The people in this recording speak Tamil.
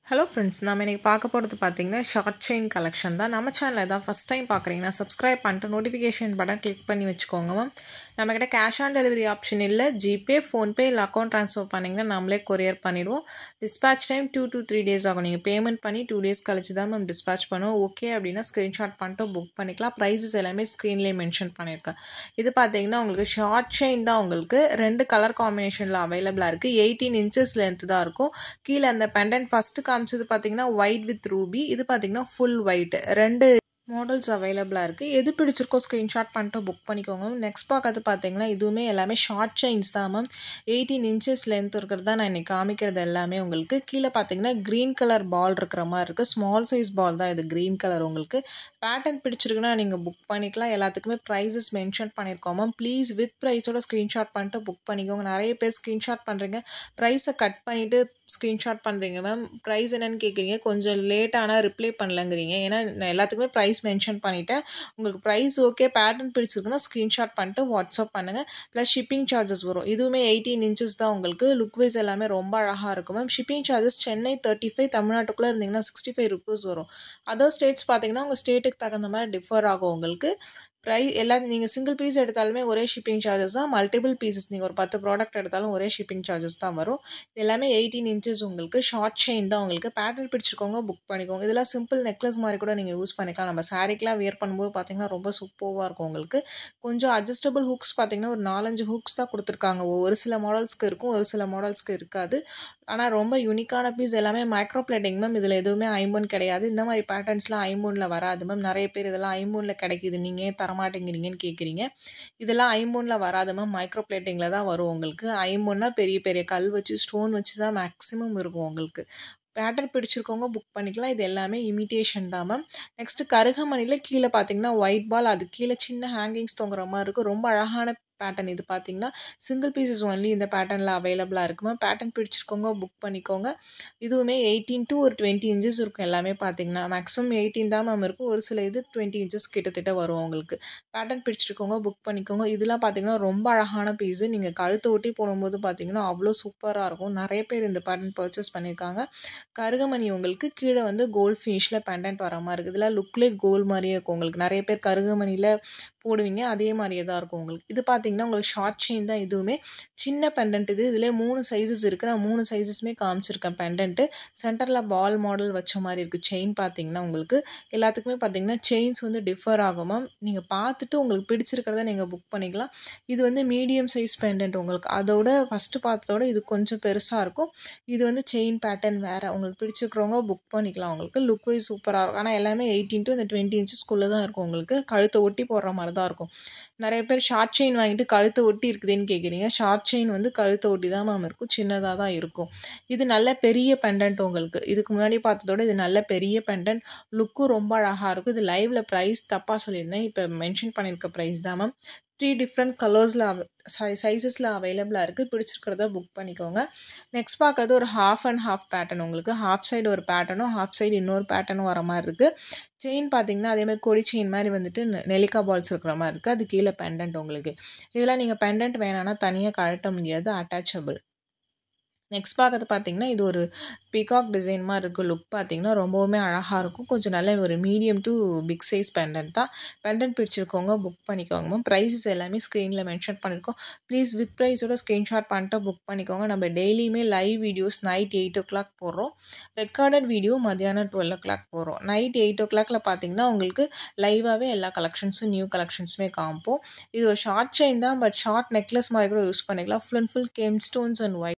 ஹலோ ஃப்ரெண்ட்ஸ் நம்ம இன்றைக்கி பார்க்க போகிறது பார்த்தீங்கன்னா ஷார்ட் செயின் கலெக்ஷன் தான் நம்ம சேனலில் தான் ஃபஸ்ட் டைம் பார்க்குறீங்கன்னா சப்ஸ்கிரைப் பண்ணிட்டு நோட்டிஃபிகேஷன் பட்டன் கிளிக் பண்ணி வச்சுக்கோங்க மேம் நம்மக்கிட்ட கேஷ் ஆன் டெலிவரி ஆப்ஷன் இல்லை ஜிபே ஃபோன்பே இல்லை அக்கௌண்ட் ட்ரான்ஸ்ஃபர் பண்ணிங்கன்னா நம்மளே கொரியர் பண்ணிவிடுவோம் dispatch time two to three days ஆகும் நீங்கள் பேமெண்ட் பண்ணி டூ டேஸ் கழிச்சு தான் மேம் டிஸ்பேச் பண்ணுவோம் ஓகே அப்படின்னா ஸ்க்ரீன்ஷாட் பண்ணிட்டு புக் பண்ணிக்கலாம் ப்ரைஸஸ் எல்லாமே ஸ்க்ரீன்லேயே மென்ஷன் பண்ணியிருக்கேன் இது பார்த்தீங்கன்னா உங்களுக்கு ஷார்ட் செயின் தான் உங்களுக்கு ரெண்டு கலர் காம்பினேஷனில் அவைலபிளாக இருக்குது எயிட்டீன் இன்ச்சஸ் லென்த் தான் இருக்கும் கீழே அந்த பெண்டன்ட் ஃபஸ்ட்டு காமிச்சது பார்த்தீங்கன்னா ஒயிட் வித் ரூபி இது பார்த்தீங்கன்னா ஃபுல் ஒயிட் ரெண்டு மாடல்ஸ் அவைலபிளாக இருக்குது எது பிடிச்சிருக்கோ ஸ்க்ரீன்ஷாட் பண்ணிட்டு புக் பண்ணிக்கோங்க நெக்ஸ்ட் பார்க்கறது பார்த்தீங்கன்னா இதுவுமே எல்லாமே ஷார்ட் செயின்ஸ் தான் மேம் எயிட்டீன் இன்ச்சஸ் லென்த் இருக்கிறது தான் நான் இன்றைக்கி காமிக்கிறது எல்லாமே உங்களுக்கு கீழே பார்த்தீங்கன்னா க்ரீன் கலர் பால் இருக்கிற மாதிரி இருக்குது ஸ்மால் சைஸ் பால் தான் இது க்ரீன் கலர் உங்களுக்கு பேட்டர்ன் பிடிச்சிருக்குன்னா நீங்கள் புக் பண்ணிக்கலாம் எல்லாத்துக்குமே ப்ரைஸஸ் மென்ஷன் பண்ணியிருக்கோம் மேம் ப்ளீஸ் வித் ப்ரைஸோட ஸ்க்ரீன்ஷாட் பண்ணிட்டு புக் பண்ணிக்கோங்க நிறைய பேர் ஸ்க்ரீன்ஷாட் பண்ணுறீங்க ப்ரைஸை கட் பண்ணிவிட்டு ஸ்க்ரீன்ஷாட் பண்ணுறீங்க மேம் ப்ரைஸ் என்னன்னு கேட்குறீங்க கொஞ்சம் லேட்டானால் ரிப்ளை பண்ணலங்கிறீங்க ஏன்னா நான் எல்லாத்துக்குமே ப்ரைஸ் மென்ஷன் பண்ணிவிட்டேன் உங்களுக்கு ப்ரைஸ் ஓகே பேட்டர்ன் பிடிச்சிருக்குன்னா ஸ்க்ரீன்ஷாட் பண்ணிட்டு வாட்ஸ்அப் பண்ணுங்கள் ப்ளஸ் ஷிப்பிங் சார்ஜஸ் வரும் இதுவுமே எயிட்டீன் இன்ச்சஸ் தான் உங்களுக்கு லுக் வைஸ் எல்லாமே ரொம்ப அழகாக இருக்கும் ma'am shipping charges Chennai thirty five தமிழ்நாட்டுக்குள்ளே இருந்தீங்கன்னா சிக்ஸ்டி ஃபைவ் ருபீஸ் வரும் அதர் ஸ்டேட்ஸ் பார்த்தீங்கன்னா உங்கள் ஸ்டேட்டுக்கு தகுந்த மாதிரி டிஃபர் ஆகும் உங்களுக்கு ப்ரை எல்லாம் நீங்கள் சிங்கிள் பீஸ் எடுத்தாலுமே ஒரே ஷிப்பிங் சார்ஜஸ் தான் மல்டிபிள் பீசஸ் நீங்கள் ஒரு பத்து ப்ராடக்ட் எடுத்தாலும் ஒரே ஷிப்பிங் சார்ஜஸ் தான் வரும் இது எல்லாமே எயிட்டீன் இன்ச்சஸ் உங்களுக்கு ஷார்ட் செயின் தான் உங்களுக்கு பேட்டர்ன் பிடிச்சிருக்கோங்க புக் பண்ணிக்கோங்க இதெல்லாம் சிம்பிள் நெக்லஸ் மாதிரி கூட நீங்கள் யூஸ் பண்ணிக்கலாம் நம்ம சாரீக்கெலாம் வியர் பண்ணும்போது பார்த்தீங்கன்னா ரொம்ப சூப்பராக இருக்கும் உங்களுக்கு கொஞ்சம் அட்ஜஸ்டபிள் ஹுக்ஸ் பார்த்தீங்கன்னா ஒரு நாலஞ்சு ஹுக்ஸ் தான் கொடுத்துருக்காங்க ஒரு சில மாடல்ஸ்க்கு இருக்கும் ஒரு சில மாடல்ஸ்க்கு இருக்காது ஆனால் ரொம்ப யூனிக்கான பீஸ் எல்லாமே மைக்ரோ பிளேட்டிங் மேம் இதில் எதுவுமே ஐம்பொன் கிடையாது இந்த மாதிரி பேட்டர்ன்ஸ்லாம் ஐம்பொனில் வராது மேம் நிறைய பேர் இதெல்லாம் ஐம்பொனில் கிடைக்கிது நீங்கள் ஏன் தரமாட்டேங்கிறீங்கன்னு கேட்குறீங்க இதெல்லாம் ஐம்பொனில் வராது மேம் மைக்ரோ பிளேட்டிங்கில் தான் வரும் உங்களுக்கு ஐம்பொன்னா பெரிய பெரிய கல் வச்சு ஸ்டோன் வச்சு தான் மேக்ஸிமம் இருக்கும் உங்களுக்கு பேட்டர்ன் பிடிச்சிருக்கவங்க புக் பண்ணிக்கலாம் இது எல்லாமே இமிட்டேஷன் தான் மேம் நெக்ஸ்ட்டு கருகமணியில் கீழே பார்த்தீங்கன்னா ஒயிட் பால் அது கீழே சின்ன ஹேங்கிங்ஸ் தொங்குற மாதிரி இருக்கும் ரொம்ப அழகான பேட்டர்ன் இது பார்த்தீங்கன்னா சிங்கிள் பீசஸ் ஒன்லி இந்த பேட்டர்னில் அவைலபிளாக இருக்குமா பேட்டர்ன் பிடிச்சிருக்கோங்க புக் பண்ணிக்கோங்க இதுவுமே எயிட்டீன் டு ஒரு டுவெண்ட்டி இன்ச்சஸ் இருக்கும் எல்லாமே பார்த்தீங்கன்னா மேக்ஸிமம் எயிட்டீன் தான் மேம் இருக்கும் ஒரு சில இது டுவெண்ட்டி இன்ச்சஸ் கிட்டத்தட்ட வரும் உங்களுக்கு பேட்டர்ன் பிடிச்சிருக்கோங்க புக் பண்ணிக்கோங்க இதெல்லாம் பார்த்தீங்கன்னா ரொம்ப அழகான பீஸு நீங்கள் கழுத்தை ஒட்டி போடும்போது பார்த்தீங்கன்னா அவ்வளோ சூப்பராக இருக்கும் நிறைய பேர் இந்த பேட்டர்ன் பர்ச்சேஸ் பண்ணியிருக்காங்க கருகமணி உங்களுக்கு கீழே வந்து கோல்ட் ஃபினிஷில் பேண்டன்ட் வர மாதிரி இருக்குது இதெல்லாம் லுக்லேயே கோல்ட் மாதிரியே இருக்கும் உங்களுக்கு நிறைய பேர் கருகமணியில் போடுவீங்க அதே மாதிரியே தான் இருக்கும் உங்களுக்கு இது பார்த்தீங்கன்னா உங்களுக்கு ஷார்ட் செயின் தான் இதுவுமே சின்ன பெண்டன்ட் இது இதில் மூணு சைஸஸ் இருக்குது நான் மூணு சைஸஸுமே காமிச்சிருக்கேன் பெண்டன்ட்டு சென்டரில் பால் மாடல் வச்ச மாதிரி இருக்குது செயின் பார்த்தீங்கன்னா உங்களுக்கு எல்லாத்துக்குமே பார்த்தீங்கன்னா செயின்ஸ் வந்து டிஃபர் ஆகும் மேம் நீங்கள் பார்த்துட்டு உங்களுக்கு பிடிச்சிருக்கிறத நீங்கள் புக் பண்ணிக்கலாம் இது வந்து மீடியம் சைஸ் பெண்டன்ட் உங்களுக்கு அதோட ஃபஸ்ட்டு பார்த்ததோட இது கொஞ்சம் பெருசாக இருக்கும் இது வந்து செயின் பேட்டர்ன் வேறு உங்களுக்கு பிடிச்சிருக்கிறவங்க புக் பண்ணிக்கலாம் உங்களுக்கு லுக் வைஸ் சூப்பராக இருக்கும் ஆனால் எல்லாமே எயிட்டீன் டு இந்த டுவெண்ட்டி இன்ச்சஸ்க்குள்ளே தான் இருக்கும் உங்களுக்கு கழுத்தை ஒட்டி போடுற மாதிரி தான் இருக்கும் நிறைய பேர் ஷார்ட் செயின் வாங்கிட்டு கழுத்தை ஒட்டி இருக்குதுன்னு கேட்குறீங்க ஷார்ட் செயின் வந்து கழுத்தை ஒட்டி தான் மேம் இருக்கும் சின்னதாக தான் இருக்கும் இது நல்ல பெரிய பெண்டன்ட் உங்களுக்கு இதுக்கு முன்னாடி பார்த்ததோட இது நல்ல பெரிய பெண்டன்ட் லுக்கும் ரொம்ப அழகாக இருக்கும் இது லைவில் ப்ரைஸ் தப்பாக சொல்லியிருந்தேன் இப்போ மென்ஷன் பண்ணியிருக்க ப்ரைஸ் தான் மேம் த்ரீ டிஃப்ரெண்ட் கலர்ஸில் சை சைஸஸில் அவைலபிளாக இருக்குது பிடிச்சிருக்கிறத புக் பண்ணிக்கோங்க நெக்ஸ்ட் பார்க்கறது ஒரு ஹாஃப் அண்ட் ஹாஃப் பேட்டர்ன் உங்களுக்கு ஹாஃப் சைடு ஒரு பேட்டர்னும் ஹாஃப் சைடு இன்னொரு பேட்டர்னும் வர மாதிரி இருக்குது செயின் பார்த்தீங்கன்னா அதேமாதிரி கொடி செயின் மாதிரி வந்துட்டு நெல்லிக்கா பால்ஸ் இருக்கிற மாதிரி இருக்குது அது கீழே பெண்டன்ட் உங்களுக்கு இதெல்லாம் நீங்கள் பெண்டன்ட் வேணான்னா தனியாக கழட்ட முடியாது அட்டாச்சபிள் நெக்ஸ்ட் பார்க்கறது பார்த்தீங்கன்னா இது ஒரு பிகாக் டிசைன் மாதிரி இருக்கும் லுக் பார்த்தீங்கன்னா ரொம்பவுமே அழகாக இருக்கும் கொஞ்சம் நல்ல ஒரு medium to big size pendant தான் பெண்டன்ட் பிடிச்சிருக்கோங்க புக் பண்ணிக்கோங்க மேம் ப்ரைஸஸ் எல்லாமே ஸ்க்ரீனில் மென்ஷன் பண்ணியிருக்கோம் ப்ளீஸ் வித் ப்ரைஸோட ஸ்க்ரீன்ஷாட் பண்ணிட்டு புக் பண்ணிக்கோங்க நம்ம டெய்லியுமே live videos night eight o'clock போடுறோம் ரெக்கார்டட் வீடியோ மத்தியானம் டுவெல் ஓ கிளாக் போடுறோம் நைட் எயிட் ஓ கிளாக்ல பார்த்தீங்கன்னா உங்களுக்கு லைவாகவே எல்லா கலெக்ஷன்ஸும் நியூ கலெக்ஷன்ஸுமே காமிப்போம் இது ஒரு ஷார்ட் செயின் தான் பட் ஷார்ட் நெக்லஸ் மாதிரி கூட யூஸ் பண்ணிக்கலாம் full and full gem stones and white